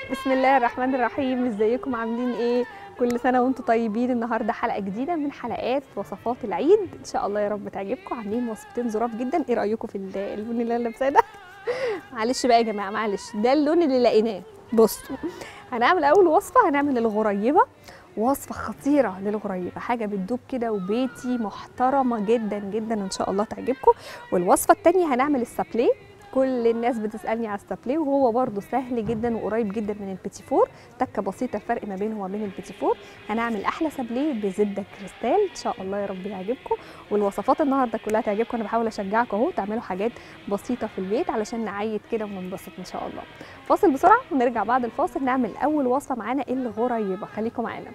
بسم الله الرحمن الرحيم ازيكم عاملين ايه كل سنه وانتم طيبين النهارده حلقه جديده من حلقات وصفات العيد ان شاء الله يا رب تعجبكم عاملين وصفتين ظراف جدا ايه رايكم في ال- اللون اللي انا لابساه ده معلش بقى يا جماعه معلش ده اللون اللي لقيناه بصوا هنعمل اول وصفه هنعمل الغريبه وصفه خطيره للغريبه حاجه بتدوب كده وبيتي محترمه جدا جدا ان شاء الله تعجبكم والوصفه الثانيه هنعمل السابليه كل الناس بتسالني على السابليه وهو برده سهل جدا وقريب جدا من البيتي فور تكه بسيطه الفرق ما بينه وبين البيتي فور هنعمل احلى سابليه بزبده كريستال ان شاء الله يا رب يعجبكم والوصفات النهارده كلها تعجبكم انا بحاول اشجعكم اهو تعملوا حاجات بسيطه في البيت علشان نعيد كده وننبسط ان شاء الله فاصل بسرعه ونرجع بعد الفاصل نعمل اول وصفه معانا الغريبه خليكم معانا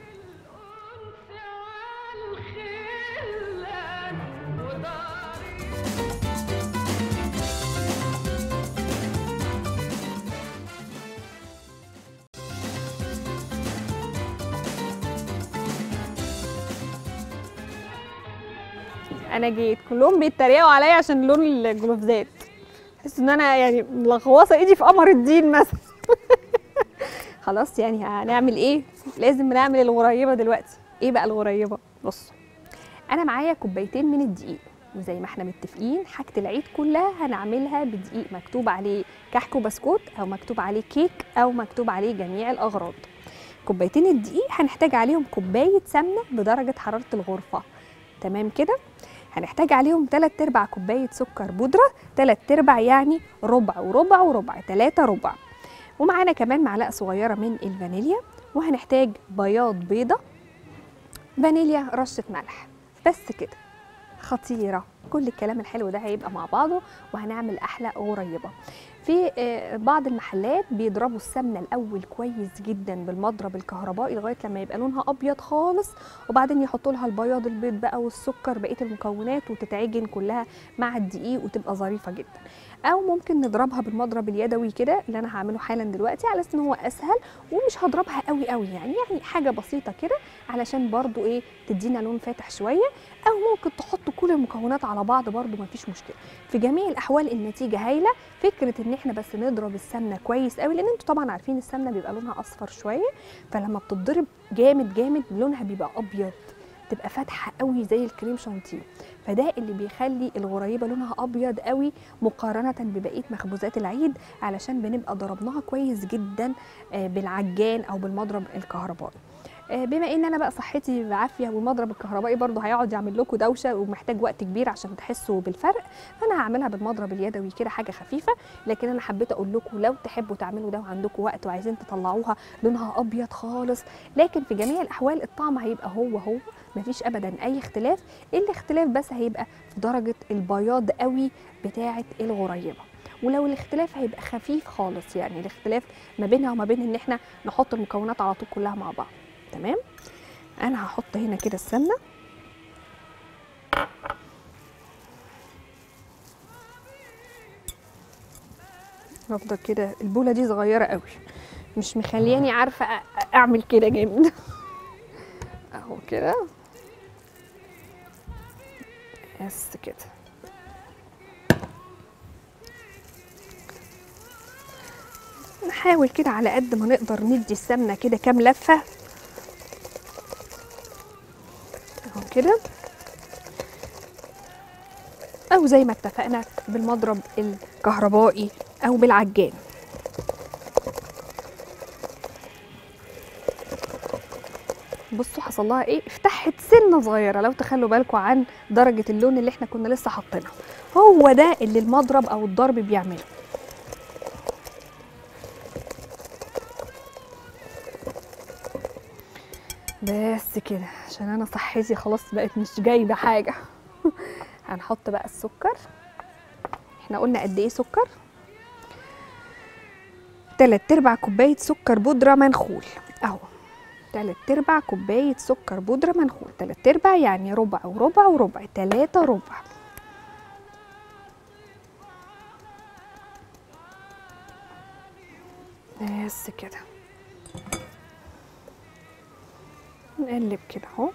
انا جيت كلهم بيتريقوا عليا عشان لون الجلوفزات تحس ان انا يعني ملغوصه ايدي في قمر الدين مثلا خلاص يعني هنعمل ايه لازم نعمل الغريبه دلوقتي ايه بقى الغريبه بصوا انا معايا كوبايتين من الدقيق وزي ما احنا متفقين حاجه العيد كلها هنعملها بدقيق مكتوب عليه كحك وبسكوت او مكتوب عليه كيك او مكتوب عليه جميع الاغراض كوبايتين الدقيق هنحتاج عليهم كوبايه سمنه بدرجه حراره الغرفه تمام كده هنحتاج عليهم 3 ارباع كوبايه سكر بودره 3 ارباع يعني ربع وربع وربع 3 ربع ومعانا كمان معلقه صغيره من الفانيليا وهنحتاج بياض بيضه فانيليا رشه ملح بس كده خطيره كل الكلام الحلو ده هيبقى مع بعضه وهنعمل احلى غريبه في آه، بعض المحلات بيضربوا السمنه الاول كويس جدا بالمضرب الكهربائي لغايه لما يبقى لونها ابيض خالص وبعدين يحطوا لها البياض البيض بقى والسكر بقيه المكونات وتتعجن كلها مع الدقيق وتبقى ظريفه جدا او ممكن نضربها بالمضرب اليدوي كده اللي انا هعمله حالا دلوقتي على اساس ان هو اسهل ومش هضربها قوي قوي يعني يعني حاجه بسيطه كده علشان برضو ايه تدينا لون فاتح شويه او ممكن تحطوا كل المكونات على بعض برضو مفيش مشكله في جميع الاحوال النتيجه هايله فكره ان احنا بس نضرب السمنه كويس قوي لان انتوا طبعا عارفين السمنه بيبقى لونها اصفر شويه فلما بتضرب جامد جامد لونها بيبقى ابيض تبقى فاتحه قوي زي الكريم شانتيه فده اللي بيخلي الغريبه لونها ابيض قوي مقارنه ببقيه مخبوزات العيد علشان بنبقى ضربناها كويس جدا آه، بالعجان او بالمضرب الكهربائي آه، بما ان انا بقى صحتي بعافيه والمضرب الكهربائي برضه هيقعد يعمل لكم دوشه ومحتاج وقت كبير عشان تحسوا بالفرق فانا هعملها بالمضرب اليدوي كده حاجه خفيفه لكن انا حبيت اقول لكم لو تحبوا تعملوا ده وعندكم وقت وعايزين تطلعوها لونها ابيض خالص لكن في جميع الاحوال الطعم هيبقى هو هو مفيش ابدا اي اختلاف الاختلاف بس هيبقى في درجه البياض قوي بتاعه الغريبه ولو الاختلاف هيبقى خفيف خالص يعني الاختلاف ما بينها وما بين ان احنا نحط المكونات على طول كلها مع بعض تمام انا هحط هنا كده السمنه افضل كده البوله دي صغيره قوي مش مخلياني عارفه أ- اعمل كده جامد اهو كده بس كده نحاول كده على قد ما نقدر ندي السمنه كده كام لفه اهو كده او زي ما اتفقنا بالمضرب الكهربائي او بالعجان بصوا حصل لها ايه افتحت سنه صغيره لو تخلوا بالكم عن درجه اللون اللي احنا كنا لسه حاطينها هو ده اللي المضرب او الضرب بيعمله بس كده عشان انا صحتي خلاص بقت مش جايبه حاجه هنحط بقى السكر احنا قلنا قد ايه سكر تلات ارباع كوبايه سكر بودره منخول اهو تلات ارباع كوبايه سكر بودره منخول تلات ارباع يعني ربع وربع وربع تلاتة ربع بس كده نقلب كده اهو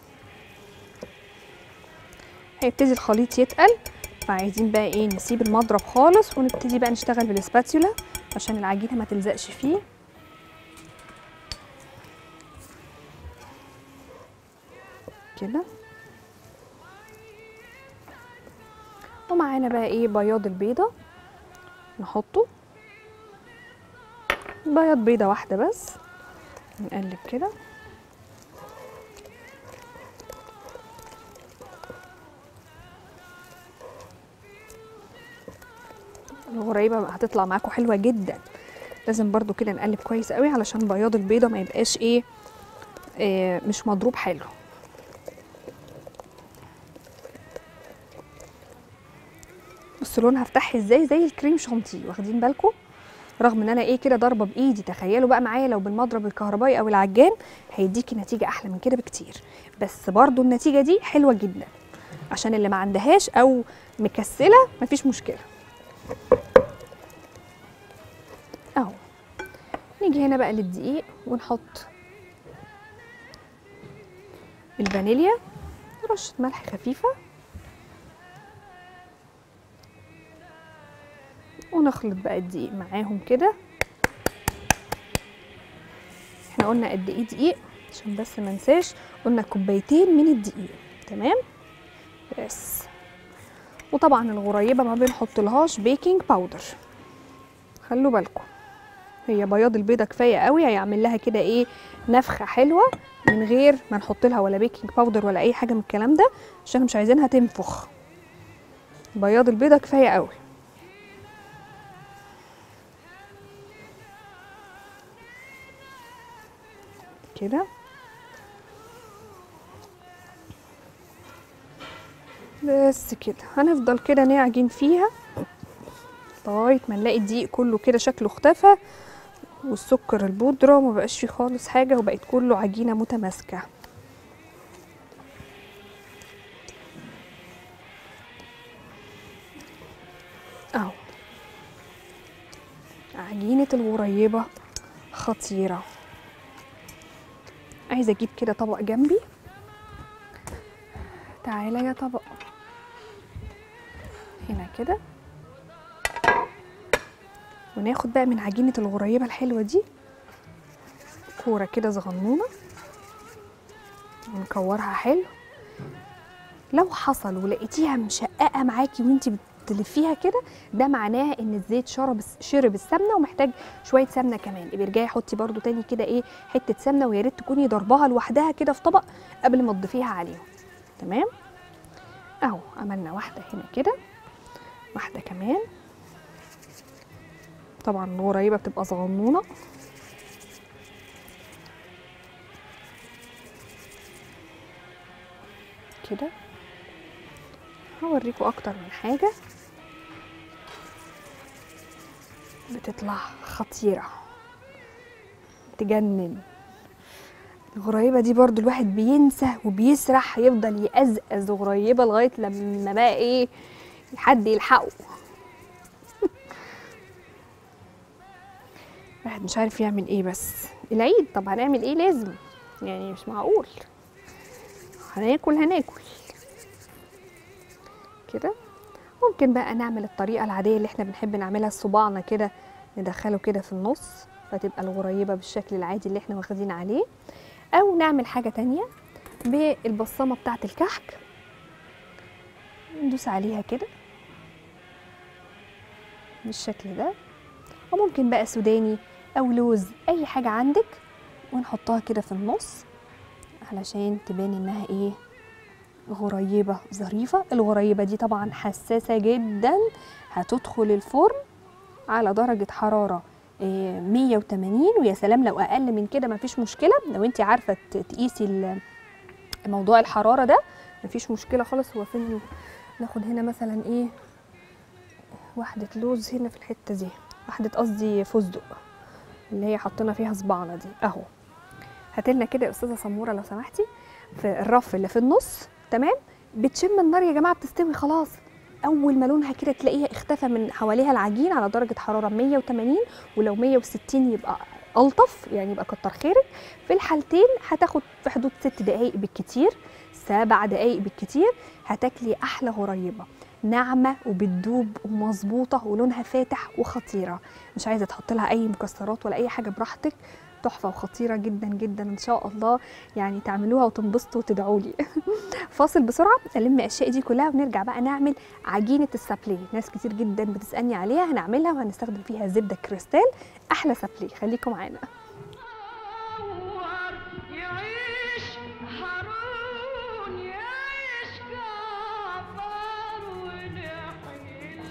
هيبتدي الخليط يتقل فعايزين بقى ايه نسيب المضرب خالص ونبتدي بقى نشتغل بالسباتيولا عشان العجينه ما تلزقش فيه كده ومعانا بقى ايه بياض البيضه نحطه بياض بيضه واحده بس نقلب كده الغريبه هتطلع معاكم حلوه جدا لازم برضو كده نقلب كويس قوي علشان بياض البيضه ما يبقاش ايه آه مش مضروب حلو بصوا لونها فتحي ازاي زي الكريم شانتيه واخدين بالكم رغم ان انا ايه كده ضاربه بايدي تخيلوا بقى معايا لو بالمضرب الكهربائي او العجان هيديكي نتيجه احلى من كده بكتير بس برضو النتيجه دي حلوه جدا عشان اللي ما عندهاش او مكسله مفيش مشكله اهو نيجي هنا بقى للدقيق ونحط الفانيليا رشه ملح خفيفه ونخلط بقى الدقيق معاهم كده احنا قلنا قد ايه دقيق عشان بس ما انساش قلنا كوبايتين من الدقيق تمام بس وطبعا الغريبه ما بنحط لهاش بيكنج باودر خلوا بالكم هي بياض البيضه كفايه قوي هيعمل لها كده ايه نفخه حلوه من غير ما نحط لها ولا بيكنج باودر ولا اي حاجه من الكلام ده عشان مش عايزينها تنفخ بياض البيضه كفايه قوي كده بس كده هنفضل كده نعجن فيها لغايه ما نلاقي الدقيق كله كده شكله اختفى والسكر البودره ما بقاش فيه خالص حاجه وبقت كله عجينه متماسكه اهو عجينه الغريبه خطيره عايزه اجيب كده طبق جنبي تعالى يا طبق هنا كده وناخد بقى من عجينه الغريبه الحلوه دي كوره كده صغنونه ونكورها حلو لو حصل ولقيتيها مشققه معاكي وانتي بتلفيها كده ده معناه ان الزيت شرب شرب السمنه ومحتاج شويه سمنه كمان يبقى ارجعي حطي برده تاني كده ايه حته سمنه ويا ريت تكوني ضربها لوحدها كده في طبق قبل ما تضيفيها عليهم تمام اهو عملنا واحده هنا كده واحده كمان طبعا الغريبه بتبقى صغنونه كده هوريكم اكتر من حاجه بتطلع خطيره تجنن الغريبه دي برضو الواحد بينسى وبيسرح يفضل يقزقز غريبه لغايه لما بقى ايه حد يلحقه الواحد مش عارف يعمل ايه بس العيد طب هنعمل ايه لازم يعني مش معقول هناكل هناكل كده ممكن بقى نعمل الطريقه العاديه اللي احنا بنحب نعملها صباعنا كده ندخله كده في النص فتبقى الغريبه بالشكل العادي اللي احنا واخدين عليه او نعمل حاجه تانية بالبصمه بتاعه الكحك ندوس عليها كده بالشكل ده وممكن بقى سوداني او لوز اي حاجه عندك ونحطها كده في النص علشان تبان انها ايه غريبه ظريفه الغريبه دي طبعا حساسه جدا هتدخل الفرن على درجه حراره إيه 180 ويا سلام لو اقل من كده مفيش مشكله لو انت عارفه تقيسي موضوع الحراره ده مفيش مشكله خالص هو فين ناخد هنا مثلا ايه واحده لوز هنا في الحته دي واحده قصدي فستق اللي هي حطينا فيها صباعنا دي اهو هاتلنا كده يا استاذه سموره لو سمحتي في الرف اللي في النص تمام بتشم النار يا جماعه بتستوي خلاص اول ما لونها كده تلاقيها اختفى من حواليها العجين على درجه حراره 180 ولو 160 يبقى الطف يعني يبقى كتر خيرك في الحالتين هتاخد في حدود ست دقائق بالكتير سبع دقائق بالكتير هتاكلي احلى غريبه ناعمه وبتدوب ومظبوطه ولونها فاتح وخطيره مش عايزه تحط لها اي مكسرات ولا اي حاجه براحتك تحفه وخطيره جدا جدا ان شاء الله يعني تعملوها وتنبسطوا وتدعوا لي فاصل بسرعه الم الاشياء دي كلها ونرجع بقى نعمل عجينه السابليه ناس كتير جدا بتسالني عليها هنعملها وهنستخدم فيها زبده كريستال احلى سابليه خليكم معانا نور يعيش هارون يعيش جعفر ونحيل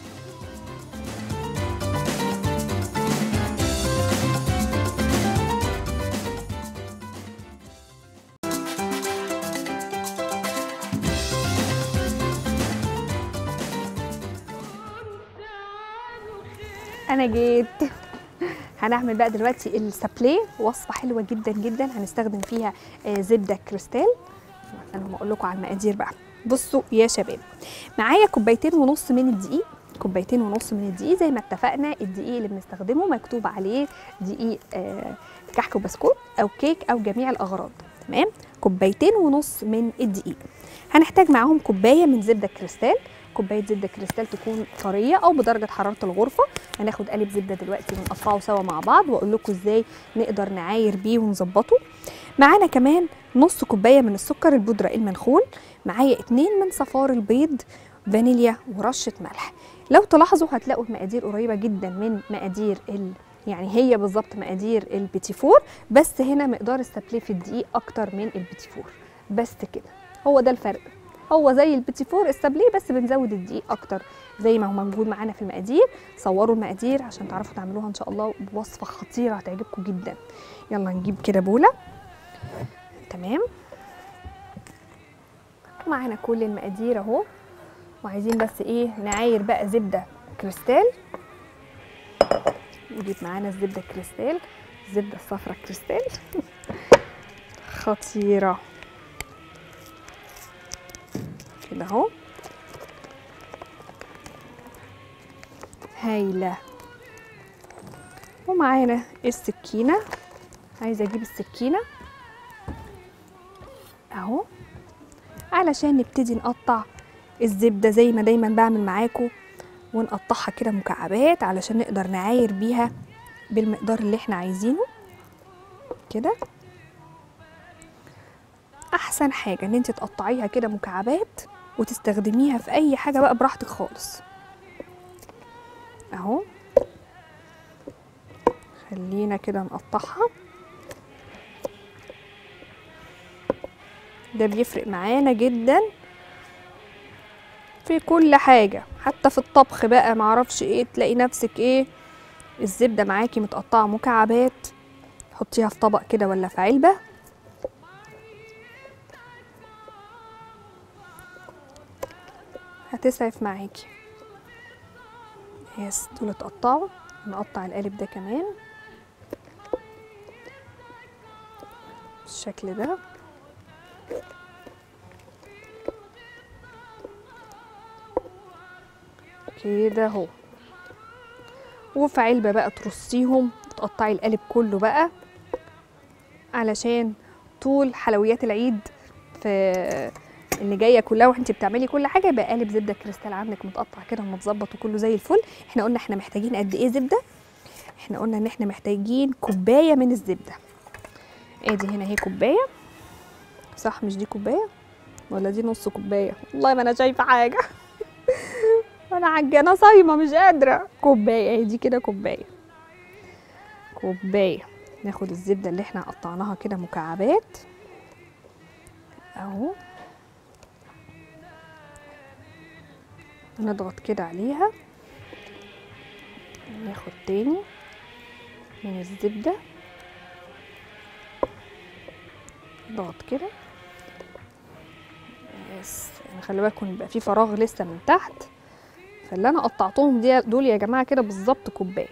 انا جيت هنعمل بقى دلوقتي السابليه وصفه حلوه جدا جدا هنستخدم فيها آه، زبده كريستال انا هقول لكم على المقادير بقى بصوا يا شباب معايا كوبايتين ونص من الدقيق كوبايتين ونص من الدقيق زي ما اتفقنا الدقيق اللي بنستخدمه مكتوب عليه دقيق آه، كحك وبسكوت او كيك او جميع الاغراض تمام كوبايتين ونص من الدقيق هنحتاج معاهم كوبايه من زبده كريستال كوبايه زبده كريستال تكون طريه او بدرجه حراره الغرفه هناخد قالب زبده دلوقتي ونقطعه سوا مع بعض واقول لكم ازاي نقدر نعاير بيه ونظبطه معانا كمان نص كوبايه من السكر البودره المنخول معايا اتنين من صفار البيض فانيليا ورشه ملح لو تلاحظوا هتلاقوا المقادير قريبه جدا من مقادير ال يعني هي بالظبط مقادير البيتي فور بس هنا مقدار السابليه في الدقيق اكتر من البيتي فور بس كده هو ده الفرق هو زي البيتي فور السابليه بس بنزود الدقيق اكتر زي ما هو موجود معانا في المقادير صوروا المقادير عشان تعرفوا تعملوها ان شاء الله بوصفه خطيره هتعجبكم جدا يلا نجيب كده بوله تمام معانا كل المقادير اهو وعايزين بس ايه نعاير بقى زبده كريستال نجيب معانا الزبده كريستال الزبده الصفراء كريستال خطيره كده اهو هايله ومعانا السكينه عايزه اجيب السكينه اهو علشان نبتدي نقطع الزبده زي ما دايما بعمل معاكم ونقطعها كده مكعبات علشان نقدر نعاير بيها بالمقدار اللي احنا عايزينه كده احسن حاجه ان انت تقطعيها كده مكعبات وتستخدميها في اي حاجه بقى براحتك خالص اهو خلينا كده نقطعها ده بيفرق معانا جدا في كل حاجة حتى في الطبخ بقى معرفش ايه تلاقي نفسك ايه الزبدة معاكي متقطعة مكعبات حطيها في طبق كده ولا في علبة هتسعف معاكي يس دول اتقطعوا نقطع القالب ده كمان بالشكل ده كده اهو وفي علبة بقى ترصيهم وتقطعي القالب كله بقى علشان طول حلويات العيد في اللي جايه كلها وانت بتعملي كل حاجه يبقى قالب زبده كريستال عندك متقطع كده ومتظبط وكله زي الفل احنا قلنا احنا محتاجين قد ايه زبده احنا قلنا ان احنا محتاجين كوبايه من الزبده ادي هنا اهي كوبايه صح مش دي كوبايه ولا دي نص كوبايه والله ما انا شايفه حاجه انا عجانه صايمه مش قادره كوبايه اهي دي كده كوبايه كوبايه ناخد الزبده اللي احنا قطعناها كده مكعبات اهو نضغط كده عليها ناخد تاني من الزبده نضغط كده بس يعني خلي بالكم يبقى في فراغ لسه من تحت فاللي انا قطعتهم دي دول يا جماعه كده بالظبط كوبايه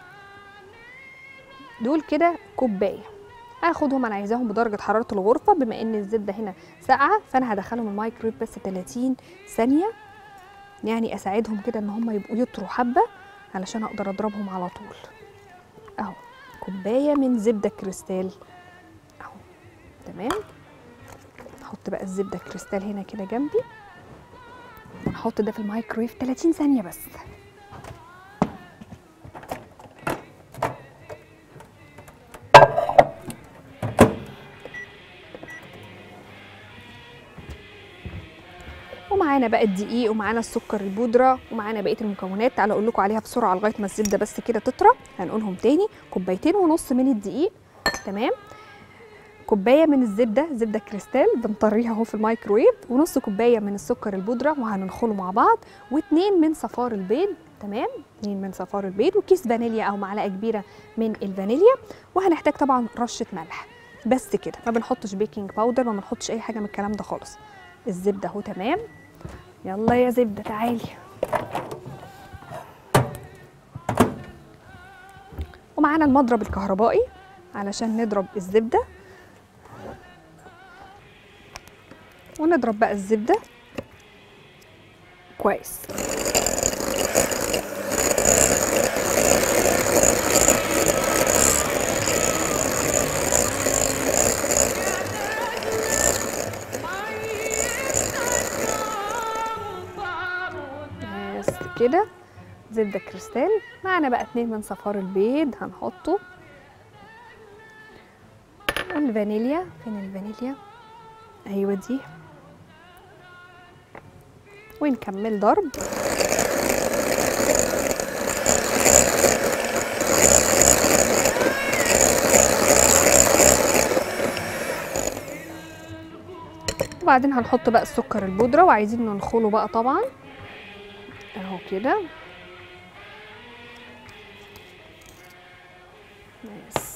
دول كده كوبايه هاخدهم انا عايزاهم بدرجه حراره الغرفه بما ان الزبده هنا ساقعه فانا هدخلهم الميكرويف بس 30 ثانيه يعني اساعدهم كده ان هم يبقوا يطروا حبه علشان اقدر اضربهم على طول اهو كوبايه من زبده كريستال اهو تمام نحط بقى الزبده كريستال هنا كده جنبي ونحط ده في الميكرويف 30 ثانيه بس ومعانا بقى الدقيق ومعانا السكر البودره ومعانا بقيه المكونات تعالوا اقول لكم عليها بسرعه لغايه ما الزبده بس كده تطرى هنقولهم تاني كوبايتين ونص من الدقيق تمام كوبايه من الزبده زبده كريستال بنطريها اهو في الميكرويف ونص كوبايه من السكر البودره وهننخله مع بعض واتنين من صفار البيض تمام اتنين من صفار البيض وكيس فانيليا او معلقه كبيره من الفانيليا وهنحتاج طبعا رشه ملح بس كده ما بنحطش بيكنج باودر ما بنحطش اي حاجه من الكلام ده خالص الزبده اهو تمام يلا يا زبده تعالي ومعانا المضرب الكهربائي علشان نضرب الزبده ونضرب بقى الزبده كويس بس كده زبده كريستال معانا بقى اتنين من صفار البيض هنحطه والفانيليا فين الفانيليا ايوه دي ونكمل ضرب وبعدين هنحط بقى السكر البودرة وعايزين ننخله بقى طبعا اهو كده بس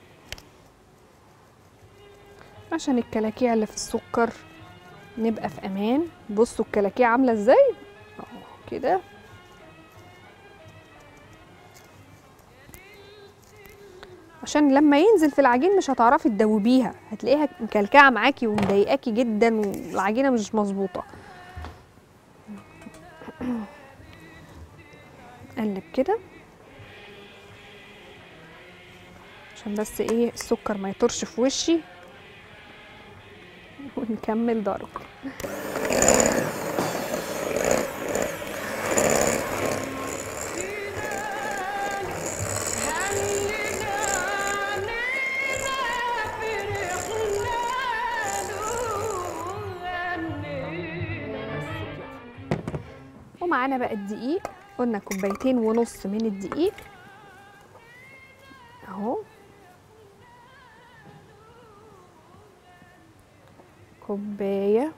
عشان الكلاكيع اللي في السكر نبقى في امان بصوا الكلاكيع عامله ازاي اهو كده عشان لما ينزل في العجين مش هتعرفي تدوبيها هتلاقيها مكلكعه معاكي ومضايقاكي جدا والعجينه مش مظبوطه قلب كده عشان بس ايه السكر ما يطرش في وشي ونكمل ضرب ومعانا بقى الدقيق قلنا كوبايتين ونص من الدقيق اهو كوباية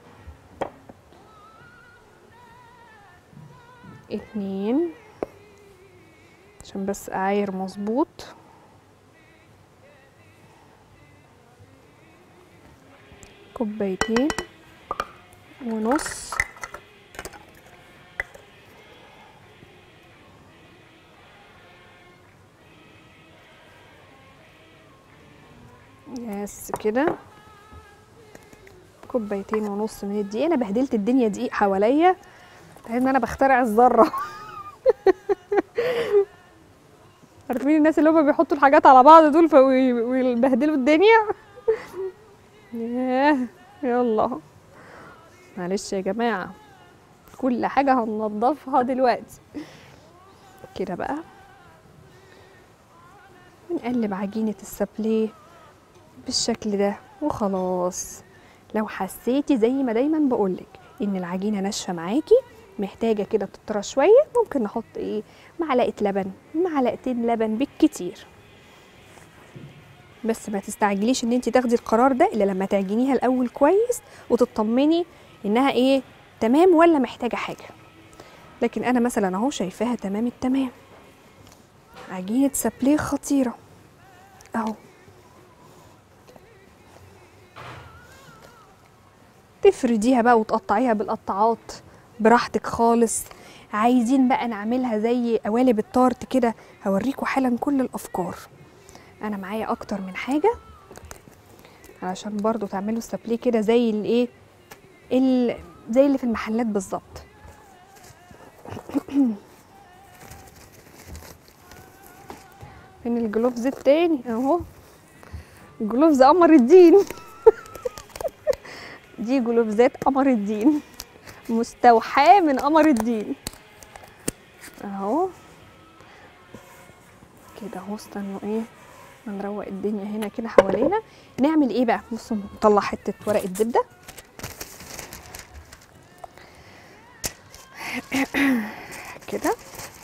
اتنين عشان بس اعاير مظبوط كوبايتين ونص بس كده كوبايتين ونص من الدقيق انا بهدلت الدنيا دقيق حواليا تحس ان انا بخترع الذره عارفين الناس اللي هم بيحطوا الحاجات على بعض دول ف- وي- ويبهدلوا الدنيا ياه يلا معلش يا جماعه كل حاجه هننضفها دلوقتي كده بقى ونقلب عجينه السابليه بالشكل ده وخلاص لو حسيتي زي ما دايما بقولك ان العجينه ناشفه معاكي محتاجه كده تطرى شويه ممكن نحط ايه معلقه لبن معلقتين لبن بالكتير بس ما تستعجليش ان انت تاخدي القرار ده الا لما تعجنيها الاول كويس وتطمني انها ايه تمام ولا محتاجه حاجه لكن انا مثلا اهو شايفاها تمام التمام عجينه سابليه خطيره اهو تفرديها بقى وتقطعيها بالقطعات براحتك خالص عايزين بقى نعملها زي قوالب التارت كده هوريكم حالا كل الافكار انا معايا اكتر من حاجه علشان برضو تعملوا السابليه كده زي الايه ال- زي اللي في المحلات بالظبط فين الجلوفز التاني اهو جلوفز قمر الدين دي جلوفزات قمر الدين مستوحاة من قمر الدين اهو كده اهو استنوا ايه نروق الدنيا هنا كده حوالينا نعمل ايه بقى بصوا نطلع حتة ورقة زبدة كده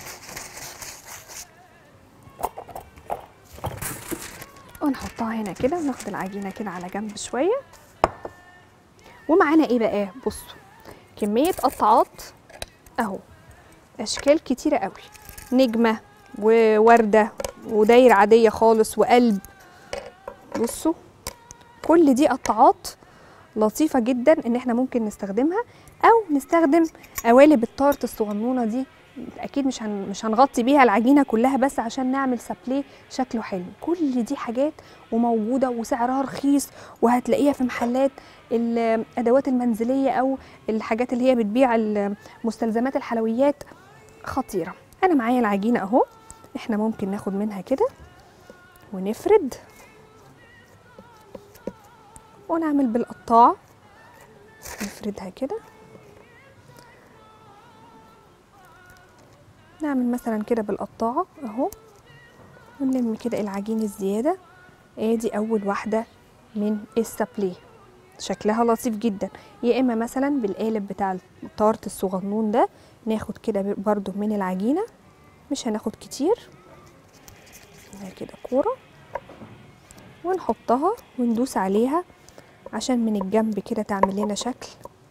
ونحطها هنا كده وناخد العجينه كده على جنب شويه ومعانا ايه بقى بصوا كميه قطعات اهو اشكال كتيره قوي نجمه وورده ودايره عاديه خالص وقلب بصوا كل دي قطعات لطيفه جدا ان احنا ممكن نستخدمها او نستخدم قوالب التارت الصغنونه دي اكيد مش هن... مش هنغطي بيها العجينه كلها بس عشان نعمل سابليه شكله حلو كل دي حاجات وموجوده وسعرها رخيص وهتلاقيها في محلات الادوات المنزليه او الحاجات اللي هي بتبيع ال- مستلزمات الحلويات خطيره انا معايا العجينه اهو احنا ممكن ناخد منها كده ونفرد ونعمل بالقطاعه نفردها كده نعمل مثلا كده بالقطاعة اهو ونلم كده العجين الزيادة ادي اول واحدة من السابليه شكلها لطيف جدا يا اما مثلا بالقالب بتاع التارت الصغنون ده ناخد كده برضو من العجينة مش هناخد كتير هنا كده كورة ونحطها وندوس عليها عشان من الجنب كده تعمل لنا شكل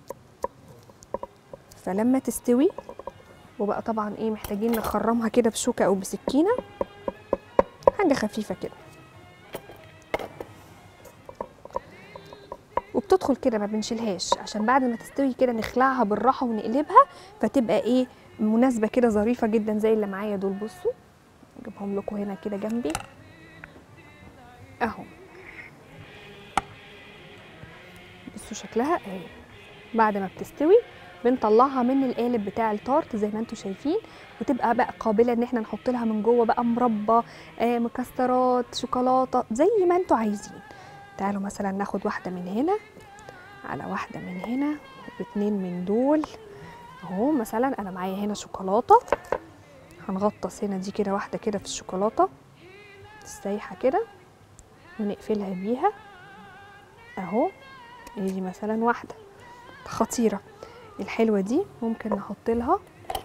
فلما تستوي وبقى طبعا ايه محتاجين نخرمها كده بشوكة او بسكينة حاجة خفيفة كده وبتدخل كده ما بنشيلهاش عشان بعد ما تستوي كده نخلعها بالراحة ونقلبها فتبقى ايه مناسبة كده ظريفة جدا زي اللي معايا دول بصوا اجيبهم لكم هنا كده جنبي اهو بصوا شكلها اهي بعد ما بتستوي بنطلعها من القالب بتاع التارت زي ما انتم شايفين وتبقى بقى قابله ان احنا نحط لها من جوه بقى مربى آه مكسرات شوكولاته زي ما انتم عايزين تعالوا مثلا ناخد واحده من هنا على واحده من هنا واتنين من دول اهو مثلا انا معايا هنا شوكولاته هنغطس هنا دي كده واحده كده في الشوكولاته السايحه كده ونقفلها بيها اهو دي مثلا واحده خطيره الحلوة دي ممكن نحط لها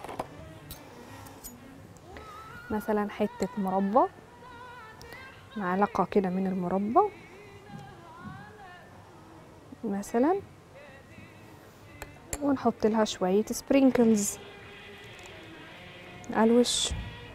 مثلا حتة مربى معلقة كده من المربى مثلا ونحط لها شوية سبرينكلز على الوش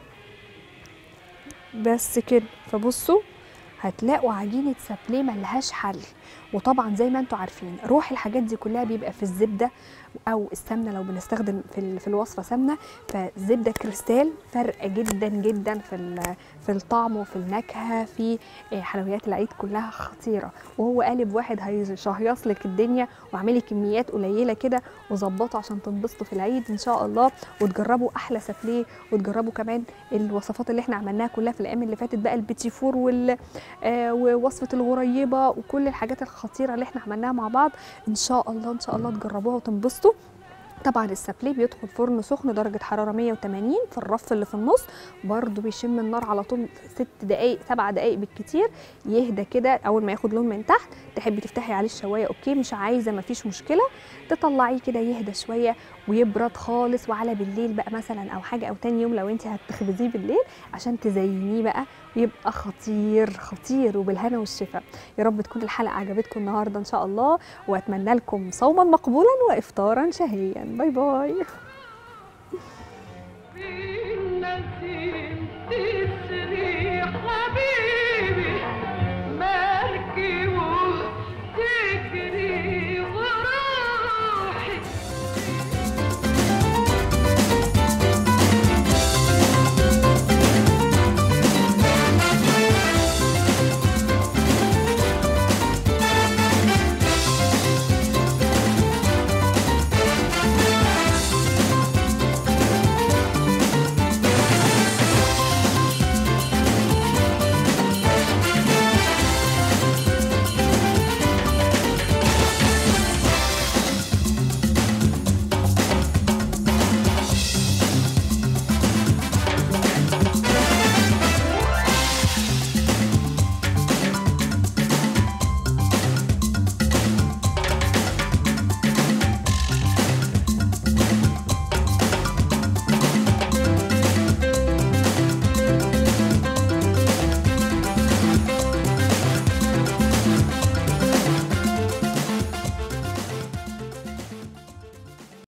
بس كده فبصوا هتلاقوا عجينة سابليه ملهاش حل وطبعا زي ما انتم عارفين روح الحاجات دي كلها بيبقى في الزبده او السمنه لو بنستخدم في ال- في الوصفه سمنه فالزبده كريستال فرق جدا جدا في ال- في الطعم وفي النكهه في آه، حلويات العيد كلها خطيره وهو قالب واحد هيشهيص لك الدنيا واعملي كميات قليله كده وظبطه عشان تنبسطوا في العيد ان شاء الله وتجربوا احلى سافليه وتجربوا كمان الوصفات اللي احنا عملناها كلها في الايام اللي فاتت بقى البيتي فور وال آه، ووصفه الغريبه وكل الحاجات الخطيره اللي احنا عملناها مع بعض ان شاء الله ان شاء الله تجربوها وتنبسطوا طبعا السابليه بيدخل فرن سخن درجه حراره 180 في الرف اللي في النص برضو بيشم النار على طول ست دقائق سبع دقائق بالكتير يهدى كده اول ما ياخد لون من تحت تحبي تفتحي عليه الشوايه اوكي مش عايزه مفيش مشكله تطلعيه كده يهدى شويه ويبرد خالص وعلى بالليل بقى مثلا او حاجه او تاني يوم لو انت هتخبزيه بالليل عشان تزينيه بقى ويبقى خطير خطير وبالهنا والشفا يا رب تكون الحلقه عجبتكم النهارده ان شاء الله واتمنى لكم صوما مقبولا وافطارا شهيا باي باي في النسيم تسري